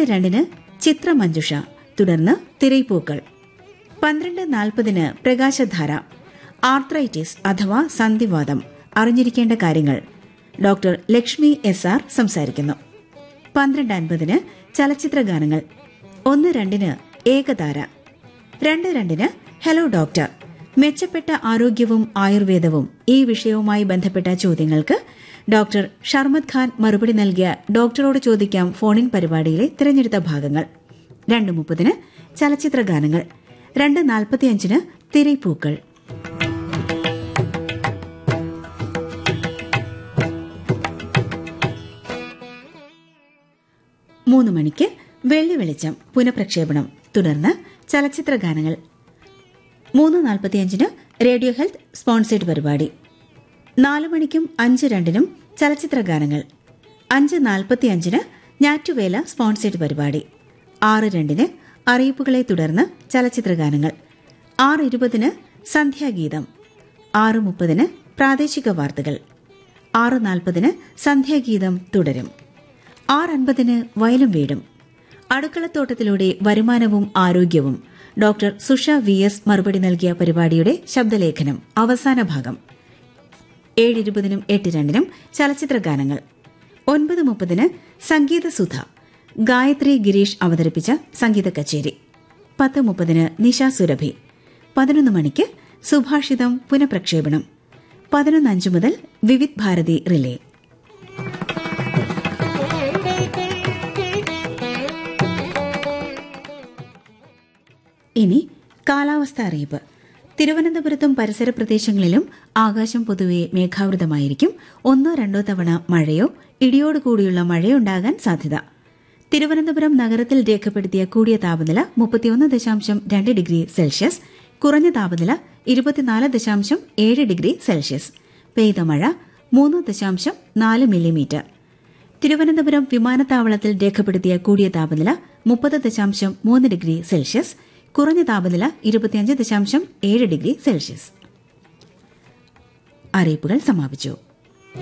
പന്ത്രണ്ട് രണ്ടിന് ചിത്രമഞ്ജുഷ തുടർന്ന് തിരൈപ്പൂക്കൾ പന്ത്രണ്ട് നാൽപ്പതിന് പ്രകാശധാര ആർത്രൈറ്റിസ് അഥവാ സന്ധിവാദം അറിഞ്ഞിരിക്കേണ്ട കാര്യങ്ങൾ ഡോക്ടർ ലക്ഷ്മി എസ് ആർ സംസാരിക്കുന്നു പന്ത്രണ്ട് അൻപതിന് ചലച്ചിത്ര ഗാനങ്ങൾ ഒന്ന് രണ്ടിന് ഏകതാര രണ്ട് രണ്ടിന് ഹലോ ഡോക്ടർ മെച്ചപ്പെട്ട ആരോഗ്യവും ആയുർവേദവും ഈ വിഷയവുമായി ബന്ധപ്പെട്ട ചോദ്യങ്ങൾക്ക് ഡോക്ടർ ഷർമദ് ഖാൻ മറുപടി നൽകിയ ഡോക്ടറോട് ചോദിക്കാം ഫോണിൻ പരിപാടിയിലെ തിരഞ്ഞെടുത്ത ഭാഗങ്ങൾ രണ്ട് മുപ്പതിന് ചലച്ചിത്ര ഗാനങ്ങൾ രണ്ട് നാൽപ്പത്തിയഞ്ചിന് തിരൈപ്പൂക്കൾ മൂന്ന് മണിക്ക് വെള്ളി വെളിച്ചം പുനഃപ്രക്ഷേപണം തുടർന്ന് ചലച്ചിത്ര ഗാനങ്ങൾ മൂന്ന് നാൽപ്പത്തിയഞ്ചിന് റേഡിയോ ഹെൽത്ത് സ്പോൺസേഡ് പരിപാടി നാല് മണിക്കും അഞ്ച് രണ്ടിനും ചലച്ചിത്ര ഗാനങ്ങൾ അഞ്ച് നാൽപ്പത്തിയഞ്ചിന് ഞാറ്റുവേല സ്പോൺസേഡ് പരിപാടി ആറ് രണ്ടിന് അറിയിപ്പുകളെ തുടർന്ന് ചലച്ചിത്ര ഗാനങ്ങൾ ആറ് ഇരുപതിന് സന്ധ്യാഗീതം ആറ് മുപ്പതിന് പ്രാദേശിക വാർത്തകൾ ആറ് നാൽപ്പതിന് സന്ധ്യാഗീതം തുടരും ആറ് അൻപതിന് വയലും വീടും അടുക്കളത്തോട്ടത്തിലൂടെ വരുമാനവും ആരോഗ്യവും ഡോക്ടർ സുഷ വി എസ് മറുപടി നൽകിയ പരിപാടിയുടെ ശബ്ദലേഖനം അവസാന ഭാഗം ഏഴ് ഇരുപതിനും എട്ട് രണ്ടിനും ചലച്ചിത്ര ഗാനങ്ങൾ ഒൻപത് മുപ്പതിന് സംഗീതസുധ ഗായത്രി ഗിരീഷ് അവതരിപ്പിച്ച സംഗീത കച്ചേരി പത്ത് മുപ്പതിന് നിഷ സുരഭി പതിനൊന്ന് മണിക്ക് സുഭാഷിതം പുനഃപ്രക്ഷേപണം പതിനൊന്ന് അഞ്ച് മുതൽ വിവിധ് ഭാരതി റിലേ ഇനി കാലാവസ്ഥ അറിയിപ്പ് തിരുവനന്തപുരത്തും പരിസര പ്രദേശങ്ങളിലും ആകാശം പൊതുവെ മേഘാവൃതമായിരിക്കും ഒന്നോ രണ്ടോ തവണ മഴയോ ഇടിയോടുകൂടിയുള്ള മഴയോ ഉണ്ടാകാൻ സാധ്യത തിരുവനന്തപുരം നഗരത്തിൽ രേഖപ്പെടുത്തിയ കൂടിയ താപനില മുപ്പത്തിയൊന്ന് ദശാംശം രണ്ട് ഡിഗ്രി സെൽഷ്യസ് കുറഞ്ഞ താപനില ഇരുപത്തിനാല് ദശാംശം ഏഴ് ഡിഗ്രി സെൽഷ്യസ് പെയ്ത മഴ മൂന്ന് ദശാംശം നാല് മില്ലിമീറ്റർ തിരുവനന്തപുരം വിമാനത്താവളത്തിൽ രേഖപ്പെടുത്തിയ കൂടിയ താപനില മുപ്പത് ദശാംശം മൂന്ന് ഡിഗ്രി സെൽഷ്യസ് കുറഞ്ഞ താപനില ഇരുപത്തിയഞ്ച് ദശാംശം ഏഴ് ഡിഗ്രി സെൽഷ്യസ് അറിയിപ്പുകൾ സമാപിച്ചു